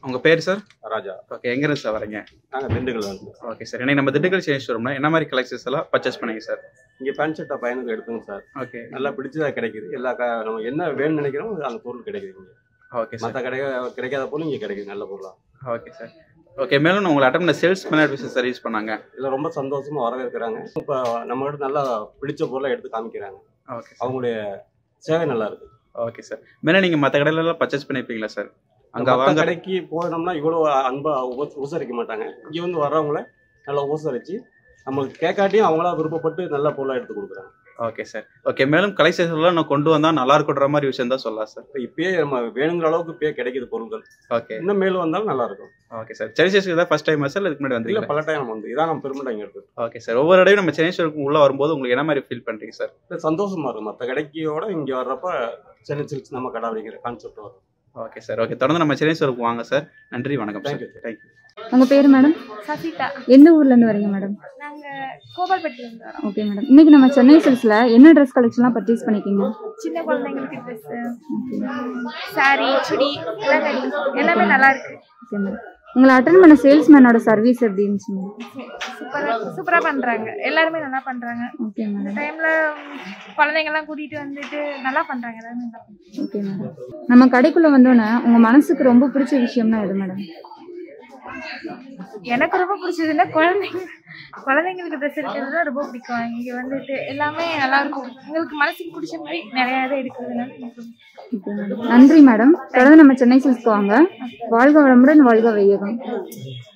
உங்க பேர் சார் ராஜா ஓகே எங்க இருந்து சார் வரீங்க நாங்கள் திண்டுக்கல் வந்து ஓகே சார் இன்னைக்கு நம்ம திண்டுக்கல் சேஞ்ச் ஷோரூம்னா என்ன மாதிரி கலெக்ஷன்ஸ் எல்லாம் பர்ச்சேஸ் பண்ணீங்க சார் இங்கே பேண்ட் ஷர்ட்டை பையனுக்கு எடுத்துங்க சார் ஓகே நல்லா பிடிச்சதா கிடைக்குது எல்லா க நம்ம என்ன வேணும்னு நினைக்கிறோமோ அந்த பொருள் கிடைக்குது இங்கே ஓகே சார் மற்ற கிடைக்க கிடைக்காத பொருள் இங்கே கிடைக்குது நல்ல பொருளாக ஓகே சார் ஓகே மேலும் நான் உங்களை அட்டன் சேல்ஸ் மேன் அட்வைஸ் சர்வீஸ் பண்ணாங்க இதில் ரொம்ப சந்தோஷமா வரவேற்கிறாங்க இப்போ நம்மகிட்ட நல்லா பிடிச்ச பொருளை எடுத்து காமிக்கிறாங்க ஓகே அவங்களுடைய சேவை நல்லா இருக்கு ஓகே சார் மேலே நீங்கள் மற்ற கடையிலலாம் பர்ச்சேஸ் பண்ணியிருப்பீங்களா சார் அங்கே மற்ற வாங்க கடைக்கு போனோம்னா இவ்வளோ அன்பா உப உபசரிக்க மாட்டாங்க இங்கே வந்து வர்றவங்கள நல்லா உபசரிச்சு நம்மளுக்கு கேட்காட்டியும் அவங்களா விருப்பப்பட்டு நல்ல பொருளாக எடுத்து கொடுக்குறாங்க ஓகே சார் ஓகே மேலும் கலெக்ஷன்ஸ் எல்லாம் நான் கொண்டு வந்தால் நல்லா இருக்குன்ற மாதிரி விஷயம் தான் சொல்லலாம் சார் இப்போ இப்பயே நம்ம வேணுங்கிற அளவுக்கு இப்பயே கிடைக்குது பொருட்கள் ஓகே இன்னும் மேலும் வந்தாலும் நல்லா இருக்கும் ஓகே சார் சென்னை ஸ்டேஷனுக்கு தான் ஃபஸ்ட் டைம் சார் இதுக்கு முன்னாடி இல்ல வந்தீங்களா பல டைம் நம்ம வந்து இதான் நம்ம பெருமையாக இங்கே எடுத்து ஓகே சார் ஒவ்வொரு இடையும் நம்ம சென்னை ஸ்டேஷனுக்கு உள்ளே வரும்போது உங்களுக்கு என்ன மாதிரி ஃபீல் பண்ணுறீங்க சார் இது சந்தோஷமா இருக்கும் மற்ற கடைக்கியோட இங்க வர்றப்ப சென்னை சில்க்ஸ் நம்ம கடை அப்படிங்கிற கான்செப்ட் வரும் ஓகே சார் ஓகே தொடர்ந்து நம்ம சென்னை ஸ்டோருக்கு வாங்க சார் நன்றி வணக்கம் சார் Thank you. தேங்க்யூ உங்க பேர் மேடம் சசிதா எந்த ஊர்ல இருந்து வரீங்க மேடம் நாங்க கோபால்பட்டியிலேருந்து வரோம் ஓகே மேடம் இன்னைக்கு நம்ம சென்னை சில்க்ஸ்ல என்ன ட்ரெஸ் கலெக்ஷன்லாம் பர்ச்சேஸ் பண்ணிருக்கீங்க சின்ன குழந்தைங்களுக்கு ட்ரெஸ் சாரி சுடி எல்லாம் கிடைக்கும் எல்லாமே நல்லா இருக்கு ஓகே மேடம் உங்களை அட்டன் பண்ண சேல்ஸ்மேனோட சர்வீஸ் எப்படி இருந்துச்சு மேடம் சூப்பரா சூப்பரா பண்றாங்க எல்லாருமே நல்லா பண்றாங்க ஓகே இந்த மேடம் டைம்ல குழந்தைங்க எல்லாம் கூட்டிட்டு வந்துட்டு நல்லா பண்றாங்க எல்லாருமே நல்லா பண்றாங்க. ஓகே மேடம் நம்ம கடைக்குள்ள வந்தோன்னே உங்க மனசுக்கு ரொம்ப பிடிச்ச விஷயம்னா எது மேடம் எனக்கு ரொம்ப பிடிச்சதுன்னா குழந்தைங்க குழந்தைங்களுக்கு ட்ரெஸ் எடுக்கிறது தான் ரொம்ப பிடிக்கும் இங்க வந்துட்டு எல்லாமே நல்லா இருக்கும் உங்களுக்கு மனசுக்கு பிடிச்ச மாதிரி நிறைய இதை எடுக்கிறதுனால எனக்கு ரொம்ப ஓகே மேடம் நன்றி மேடம் தொடர்ந்து நம்ம சென்னை சில்க்ஸ்க்கு வாங்க வாழ்க வளமுடன் வாழ்க வையகம்